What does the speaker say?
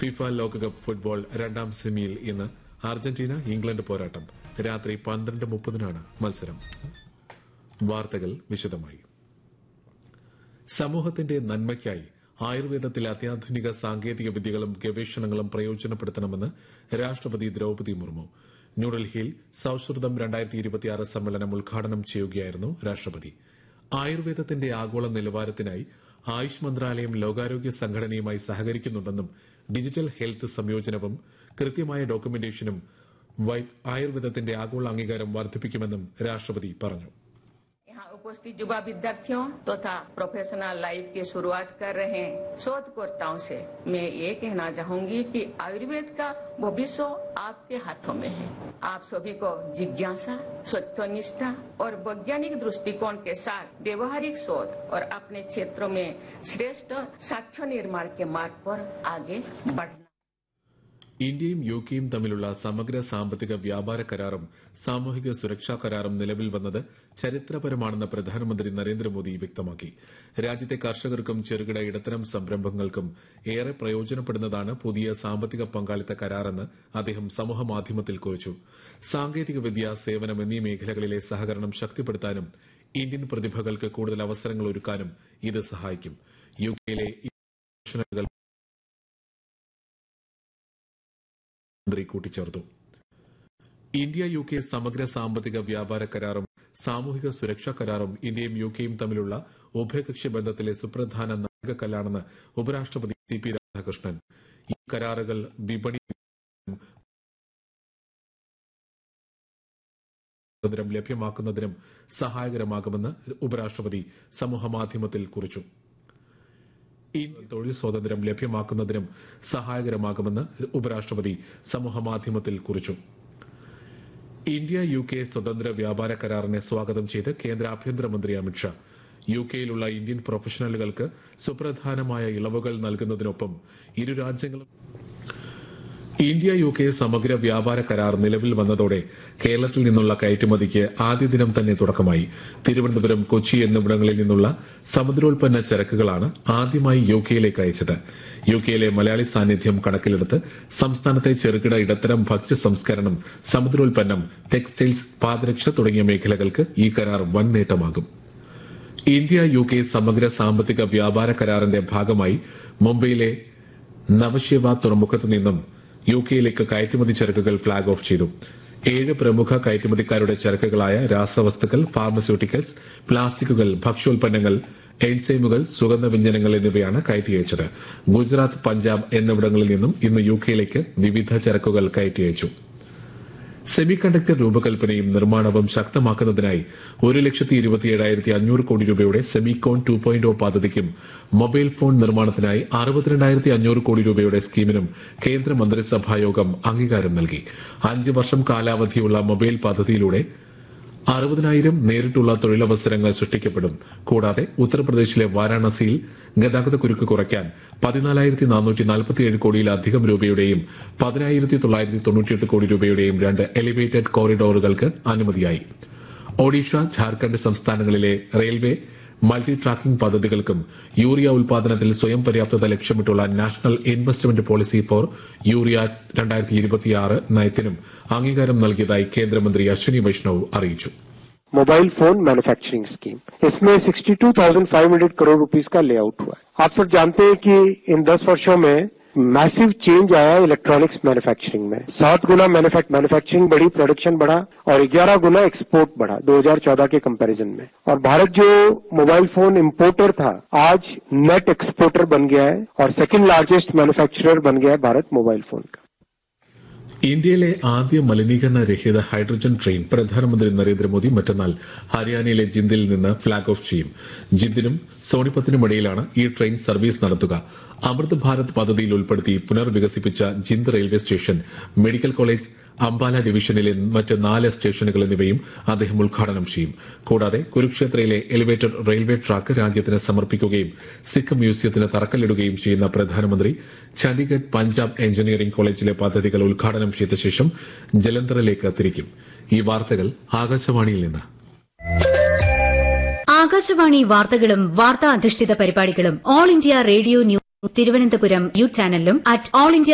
FIFA ലോകകപ്പ് football രണ്ടാം സെമിയിൽ ഇന്ന് അർജന്റീന ഇംഗ്ലണ്ട് പോരാട്ടം രാത്രി പന്ത്രണ്ട് മുപ്പതിനാണ് മത്സരം വാർത്തകൾ വിശദമായി സമൂഹത്തിന്റെ നന്മയ്ക്കായി ആയുർവേദത്തിൽ അത്യാധുനിക സാങ്കേതിക വിദ്യകളും ഗവേഷണങ്ങളും പ്രയോജനപ്പെടുത്തണമെന്ന് രാഷ്ട്രപതി ദ്രൌപതി മുർമു ന്യൂഡൽഹിയിൽ സൌഹൃദം രണ്ടായിരത്തി ഇരുപത്തിയാറ് സമ്മേളനം ഉദ്ഘാടനം ചെയ്യുകയായിരുന്നു രാഷ്ട്രപതി ആയുർവേദത്തിന്റെ ആഗോള നിലവാരത്തിനായി ആയുഷ് മന്ത്രാലയം ലോകാരോഗ്യ സംഘടനയുമായി സഹകരിക്കുന്നുണ്ടെന്നും ഡിജിറ്റൽ ഹെൽത്ത് സംയോജനവും കൃത്യമായ ഡോക്യുമെന്റേഷനും വൈ- ആയുർവേദത്തിന്റെ ആഗോള അംഗീകാരം വർദ്ധിപ്പിക്കുമെന്നും രാഷ്ട്രപതി പറഞ്ഞു यहाँ उपस्थित युवा विद्यार्थियों तथा प्रोफेशनल लाइफ की शुरुआत कर रहे शोधकर्ताओं से मैं ये कहना चाहूंगी कि आयुर्वेद का भविष्य आपके हाथों में है आप सभी को जिज्ञासा सत्यनिष्ठा और वैज्ञानिक दृष्टिकोण के साथ व्यवहारिक शोध और अपने क्षेत्रों में श्रेष्ठ साक्ष्य निर्माण के मार्ग पर आगे बढ़ना ഇന്ത്യയും യു കെയും തമ്മിലുള്ള സമഗ്ര സാമ്പത്തിക വ്യാപാര കരാറും സാമൂഹിക സുരക്ഷാ കരാറും നിലവിൽ വന്നത് ചരിത്രപരമാണെന്ന് പ്രധാനമന്ത്രി നരേന്ദ്രമോദി വ്യക്തമാക്കി രാജ്യത്തെ കർഷകർക്കും ചെറുകിട ഇടത്തരം സംരംഭങ്ങൾക്കും ഏറെ പ്രയോജനപ്പെടുന്നതാണ് പുതിയ സാമ്പത്തിക പങ്കാളിത്ത കരാറെന്ന് അദ്ദേഹം സമൂഹമാധ്യമത്തിൽ കുറിച്ചു സാങ്കേതികവിദ്യ സേവനം എന്നീ മേഖലകളിലെ സഹകരണം ശക്തിപ്പെടുത്താനും ഇന്ത്യൻ പ്രതിഭകൾക്ക് കൂടുതൽ അവസരങ്ങൾ ഒരുക്കാനും ഇത് സഹായിക്കും യു കെയിലെ ഈ പ്രൊഫഷണലുകൾ മന്ത്രി കൂട്ടിച്ചേർത്തു ഇന്ത്യ യു കെ സമഗ്ര സാമ്പത്തിക വ്യാപാര കരാറും സാമൂഹിക സുരക്ഷാ കരാറും ഇന്ത്യയും യു കെയും തമ്മിലുള്ള ഉഭയകക്ഷി ബന്ധത്തിലെ സുപ്രധാന നാഴികക്കല്ലാണെന്ന് ഉപരാഷ്ട്രപതി സി പി രാധാകൃഷ്ണൻ ഈ കരാറുകൾ വിപണി സ്വാതന്ത്ര്യം ലഭ്യമാക്കുന്നതിനും സഹായകരമാകുമെന്ന് ഉപരാഷ്ട്രപതി സമൂഹമാധ്യമത്തിൽ കുറിച്ചു ഇന്ത്യ തൊഴിൽ സ്വാതന്ത്ര്യം ലഭ്യമാക്കുന്നതിനും സഹായകരമാകുമെന്ന് ഉപരാഷ്ട്രപതി സമൂഹമാധ്യമത്തിൽ കുറിച്ചു ഇന്ത്യ യു കെ സ്വതന്ത്ര വ്യാപാര കരാറിനെ സ്വാഗതം ചെയ്ത് കേന്ദ്ര ആഭ്യന്തരമന്ത്രി അമിത്ഷാ യു കെയിലുള്ള ഇന്ത്യൻ പ്രൊഫഷണലുകൾക്ക് സുപ്രധാനമായ ഇളവുകൾ നൽകുന്നതിനൊപ്പം ഇരു രാജ്യങ്ങളും ഇന്ത്യ യു കെ സമഗ്ര വ്യാപാര കരാർ നിലവിൽ വന്നതോടെ കേരളത്തിൽ നിന്നുള്ള കയറ്റുമതിക്ക് ആദ്യ ദിനം തന്നെ തുടക്കമായി തിരുവനന്തപുരം കൊച്ചി എന്നിവിടങ്ങളിൽ നിന്നുള്ള സമുദ്രോൽപ്പന്ന ചരക്കുകളാണ് ആദ്യമായി യു കെയിലേക്ക് അയച്ചത് യു കെയിലെ മലയാളി സാന്നിധ്യം കണക്കിലെടുത്ത് സംസ്ഥാനത്തെ ചെറുകിട ഇടത്തരം ഭക്ഷ്യ സംസ്കരണം സമുദ്രോൽപ്പന്നം ടെക്സ്റ്റൈൽസ് പാദരക്ഷ തുടങ്ങിയ മേഖലകൾക്ക് ഈ കരാർ വൻ നേട്ടമാകും ഇന്ത്യ യു കെ സമഗ്ര സാമ്പത്തിക വ്യാപാര കരാറിന്റെ ഭാഗമായി മുംബൈയിലെ നവശിവ തുറമുഖത്ത് നിന്നും യു കെയിലേക്ക് കയറ്റുമതി ചരക്കുകൾ ഫ്ളാഗ് ഓഫ് ചെയ്തു ഏഴ് പ്രമുഖ കയറ്റുമതിക്കാരുടെ ചരക്കുകളായ രാസവസ്തുക്കൾ ഫാർമസ്യൂട്ടിക്കൽസ് പ്ലാസ്റ്റിക്കുകൾ ഭക്ഷ്യോൽപ്പന്നങ്ങൾ എൻസൈമുകൾ സുഗന്ധവ്യഞ്ജനങ്ങൾ എന്നിവയാണ് കയറ്റി അയച്ചത് ഗുജറാത്ത് പഞ്ചാബ് എന്നിവിടങ്ങളിൽ നിന്നും ഇന്ന് യു കെയിലേക്ക് വിവിധ ചരക്കുകൾ കയറ്റി അയച്ചു സെമി കണ്ടക്ടർ രൂപകൽപ്പനയും നിർമ്മാണവും ശക്തമാക്കുന്നതിനായി ഒരു ലക്ഷത്തി ഇരുപത്തിയേഴായിരത്തി അഞ്ഞൂറ് കോടി രൂപയുടെ സെമികോൺ ടു പോയിന്റ് ഒ പദ്ധതിക്കും മൊബൈൽ ഫോൺ നിർമ്മാണത്തിനായി അറുപത്തിരണ്ടായിരത്തി അഞ്ഞൂറ് കോടി രൂപയുടെ സ്കീമിനും കേന്ദ്ര മന്ത്രിസഭായോഗം അംഗീകാരം നൽകി അഞ്ച് വർഷം കാലാവധിയുള്ള മൊബൈൽ പദ്ധതിയിലൂടെ അറുപതിനായിരം നേരിട്ടുള്ള തൊഴിലവസരങ്ങൾ സൃഷ്ടിക്കപ്പെടും കൂടാതെ ഉത്തർപ്രദേശിലെ വാരാണസിയിൽ ഗതാഗതക്കുരുക്ക് കുറയ്ക്കാൻ പതിനാലായിരത്തി നാനൂറ്റി നാൽപ്പത്തിയേഴ് കോടിയിലധികം രൂപയുടെയും പതിനായിരത്തി തൊള്ളായിരത്തി തൊണ്ണൂറ്റിയെട്ട് കോടി രൂപയുടെയും രണ്ട് എലിവേറ്റഡ് കോറിഡോറുകൾക്ക് അനുമതിയായി ഒഡീഷ ഝാർഖണ്ഡ് സംസ്ഥാനങ്ങളിലെ റെയിൽവേ മൾട്ടി ട്രാക്കിംഗ് പദ്ധതികൾക്കും യൂറിയ ഉൽപാദനത്തിൽ സ്വയം പര്യാപ്തത ലക്ഷ്യമിട്ടുള്ള national investment policy for urea രണ്ടായിരത്തി ഇരുപത്തിയാറ് നയത്തിനും അംഗീകാരം നൽകിയതായി കേന്ദ്രമന്ത്രി അശ്വിനി വൈഷ്ണവ് അറിയിച്ചു मोबाइल फोन मैन्युफैक्चरिंग स्कीम इसमें 62,500 करोड़ रुपीस का लेआउट हुआ है आप सब जानते हैं कि इन 10 वर्षों में मैसिव चेंज आया इलेक्ट्रॉनिक्स मैन्युफैक्चरिंग में सात गुना मैन्युफैक्चरिंग बढ़ी प्रोडक्शन बढ़ा और 11 गुना एक्सपोर्ट बढ़ा 2014 के कंपैरिजन में और भारत जो मोबाइल फोन इंपोर्टर था आज नेट एक्सपोर्टर बन गया है और सेकंड लार्जेस्ट मैन्युफैक्चरर बन गया है भारत मोबाइल फोन का ഇന്ത്യയിലെ ആദ്യ മലിനീകരണ രഹിത ഹൈഡ്രജൻ ട്രെയിൻ പ്രധാനമന്ത്രി നരേന്ദ്രമോദി മറ്റന്നാൾ ഹരിയാനയിലെ ജിന്ദിൽ നിന്ന് ഫ്ളാഗ് ഓഫ് ചെയ്യും ജിന്ദിനും സോണിപ്പത്തിനും ഇടയിലാണ് ഈ ട്രെയിൻ സർവീസ് നടത്തുക അമൃത് ഭാരത് പദ്ധതിയിൽ ഉൾപ്പെടുത്തി പുനർവികസിപ്പിച്ച Jind railway station medical college Ambala ഡിവിഷനിലെ മറ്റ് നാല് സ്റ്റേഷനുകൾ എന്നിവയും അദ്ദേഹം ഉദ്ഘാടനം ചെയ്യും കൂടാതെ കുരുക്ഷേത്രയിലെ എലിവേറ്റഡ് റെയിൽവേ ട്രാക്ക് രാജ്യത്തിന് സമർപ്പിക്കുകയും സിഖ് മ്യൂസിയത്തിന് തറക്കല്ലിടുകയും ചെയ്യുന്ന പ്രധാനമന്ത്രി ചണ്ഡീഗഡ് പഞ്ചാബ് എഞ്ചിനീയറിംഗ് കോളേജിലെ പദ്ധതികൾ ഉദ്ഘാടനം ചെയ്ത ശേഷം ജലന്ധറിലേക്ക് തിരിക്കും ഈ വാർത്തകൾ ആകാശവാണിയിൽ നിന്ന് ആകാശവാണി വാർത്തകളും വാർത്താ അധിഷ്ഠിത പരിപാടികളും All India Radio news Thiruvananthapuram U ചാനലിലും അറ്റ് ഓൾ ഇന്ത്യ